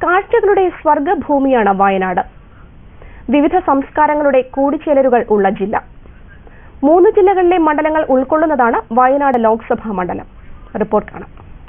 കാഴ്ചകളുടെ സ്വർഗഭൂമിയാണ് വയനാട് വിവിധ സംസ്കാരങ്ങളുടെ കൂടിച്ചേരലുകൾ ഉള്ള ജില്ല മൂന്ന് ജില്ലകളിലെ മണ്ഡലങ്ങൾ ഉൾക്കൊള്ളുന്നതാണ് വയനാട് ലോക്സഭാ മണ്ഡലം റിപ്പോർട്ട് കാണാം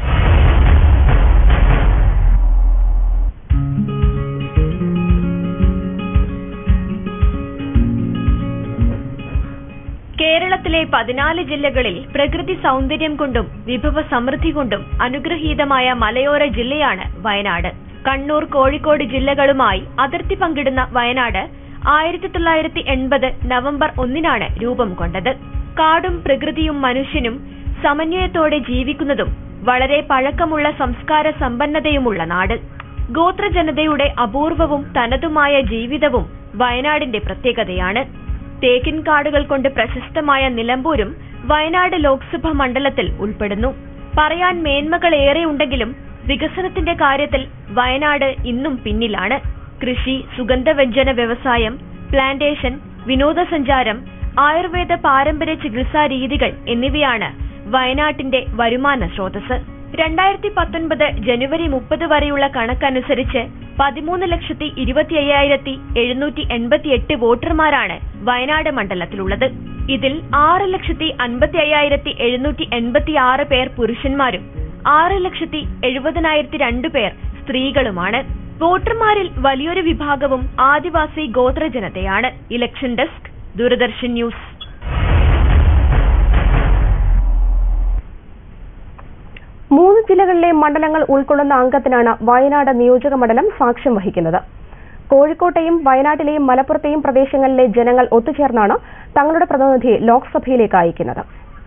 കേരളത്തിലെ പതിനാല് ജില്ലകളിൽ പ്രകൃതി സൗന്ദര്യം കൊണ്ടും വിഭവ സമൃദ്ധി കൊണ്ടും അനുഗ്രഹീതമായ മലയോര ജില്ലയാണ് വയനാട് കണ്ണൂർ കോഴിക്കോട് ജില്ലകളുമായി അതിർത്തി പങ്കിടുന്ന വയനാട് ആയിരത്തി തൊള്ളായിരത്തി എൺപത് നവംബർ ഒന്നിനാണ് രൂപം കൊണ്ടത് കാടും പ്രകൃതിയും മനുഷ്യനും സമന്വയത്തോടെ ജീവിക്കുന്നതും വളരെ പഴക്കമുള്ള സംസ്കാര സമ്പന്നതയുമുള്ള നാട് ഗോത്രജനതയുടെ അപൂർവവും തനതുമായ ജീവിതവും വയനാടിന്റെ പ്രത്യേകതയാണ് തേക്കിൻ കാടുകൾ കൊണ്ട് പ്രശസ്തമായ നിലമ്പൂരും വയനാട് ലോക്സഭ മണ്ഡലത്തിൽ ഉൾപ്പെടുന്നു പറയാൻ മേന്മകളേറെ ഉണ്ടെങ്കിലും വികസനത്തിന്റെ കാര്യത്തിൽ വയനാട് ഇന്നും പിന്നിലാണ് കൃഷി സുഗന്ധവ്യഞ്ജന വ്യവസായം പ്ലാന്റേഷൻ വിനോദസഞ്ചാരം ആയുർവേദ പാരമ്പര്യ ചികിത്സാ രീതികൾ എന്നിവയാണ് വയനാട്ടിന്റെ വരുമാന സ്രോതസ് രണ്ടായിരത്തി പത്തൊൻപത് ജനുവരി മുപ്പത് വരെയുള്ള കണക്കനുസരിച്ച് പതിമൂന്ന് ലക്ഷത്തി ഇരുപത്തി അയ്യായിരത്തി എഴുന്നൂറ്റി എൺപത്തി എട്ട് വോട്ടർമാരാണ് വയനാട് മണ്ഡലത്തിലുള്ളത് ഇതിൽ ആറ് ലക്ഷത്തി അൻപത്തി അയ്യായിരത്തി എഴുന്നൂറ്റി എൺപത്തി ആറ് പേർ പുരുഷന്മാരും ആറ് ലക്ഷത്തി എഴുപതിനായിരത്തി രണ്ടു പേർ സ്ത്രീകളുമാണ് വോട്ടർമാരിൽ വലിയൊരു വിഭാഗവും ആദിവാസി ഗോത്രജനതയാണ് ഇലക്ഷൻ ഡെസ്ക് ദൂരദർശൻ ന്യൂസ് മൂന്ന് ജില്ലകളിലെ മണ്ഡലങ്ങൾ ഉൾക്കൊള്ളുന്ന അംഗത്തിനാണ് വയനാട് നിയോജക മണ്ഡലം സാക്ഷ്യം വഹിക്കുന്നത് കോഴിക്കോട്ടെയും വയനാട്ടിലെയും മലപ്പുറത്തെയും പ്രദേശങ്ങളിലെ ജനങ്ങൾ ഒത്തുചേർന്നാണ് തങ്ങളുടെ പ്രതിനിധിയെ ലോക്സഭയിലേക്ക് അയക്കുന്നത്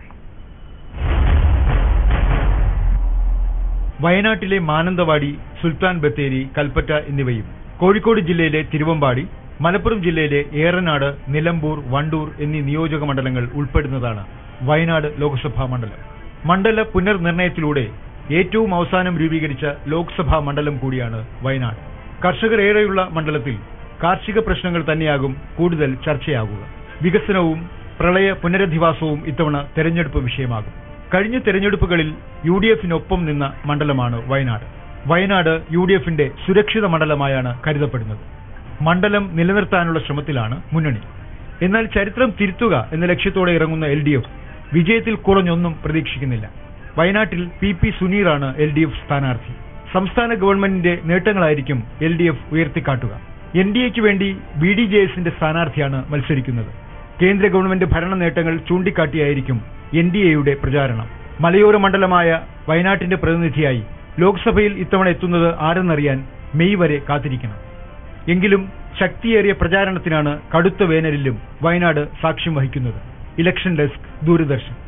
വയനാട്ടിലെ മാനന്തവാടി സുൽത്താൻ ബത്തേരി കൽപ്പറ്റ എന്നിവയും കോഴിക്കോട് ജില്ലയിലെ തിരുവമ്പാടി മലപ്പുറം ജില്ലയിലെ ഏറനാട് നിലമ്പൂർ വണ്ടൂർ എന്നീ നിയോജക മണ്ഡലങ്ങൾ ഉൾപ്പെടുന്നതാണ് വയനാട് ലോക്സഭാ മണ്ഡലം മണ്ഡല പുനർനിർണയത്തിലൂടെ ഏറ്റവും അവസാനം രൂപീകരിച്ച ലോക്സഭാ മണ്ഡലം കൂടിയാണ് വയനാട് കർഷകർ ഏറെയുള്ള മണ്ഡലത്തിൽ കാർഷിക പ്രശ്നങ്ങൾ തന്നെയാകും കൂടുതൽ ചർച്ചയാകുക വികസനവും പ്രളയ പുനരധിവാസവും ഇത്തവണ തെരഞ്ഞെടുപ്പ് വിഷയമാകും കഴിഞ്ഞ തെരഞ്ഞെടുപ്പുകളിൽ യു ഡി എഫിനൊപ്പം നിന്ന മണ്ഡലമാണ് വയനാട് വയനാട് യു ഡി എഫിന്റെ സുരക്ഷിത മണ്ഡലമായാണ് കരുതപ്പെടുന്നത് മണ്ഡലം നിലനിർത്താനുള്ള ശ്രമത്തിലാണ് മുന്നണി എന്നാൽ ചരിത്രം തിരുത്തുക എന്ന ലക്ഷ്യത്തോടെ ഇറങ്ങുന്ന എൽ ഡി എഫ് വിജയത്തിൽ കുറഞ്ഞൊന്നും പ്രതീക്ഷിക്കുന്നില്ല വയനാട്ടിൽ പി പി സുനീറാണ് എൽ ഡി എഫ് സ്ഥാനാർത്ഥി സംസ്ഥാന ഗവൺമെന്റിന്റെ നേട്ടങ്ങളായിരിക്കും എൽ ഡി എഫ് ഉയർത്തിക്കാട്ടുക എൻ ഡി എക്ക് വേണ്ടി ബി ഡി ജെ എസിന്റെ സ്ഥാനാർത്ഥിയാണ് മത്സരിക്കുന്നത് കേന്ദ്ര ഗവൺമെന്റ് ഭരണ നേട്ടങ്ങൾ ചൂണ്ടിക്കാട്ടിയായിരിക്കും എൻ ഡി എയുടെ പ്രചാരണം മലയോര മണ്ഡലമായ വയനാട്ടിന്റെ പ്രതിനിധിയായി ലോക്സഭയിൽ ഇത്തവണ എത്തുന്നത് ആരെന്നറിയാൻ മെയ് വരെ കാത്തിരിക്കണം എങ്കിലും ശക്തിയേറിയ പ്രചാരണത്തിനാണ് കടുത്ത വേനലിലും വയനാട് സാക്ഷ്യം വഹിക്കുന്നത് ഇലക്ഷൻ ഡെസ്ക് ദൂരദർശൻ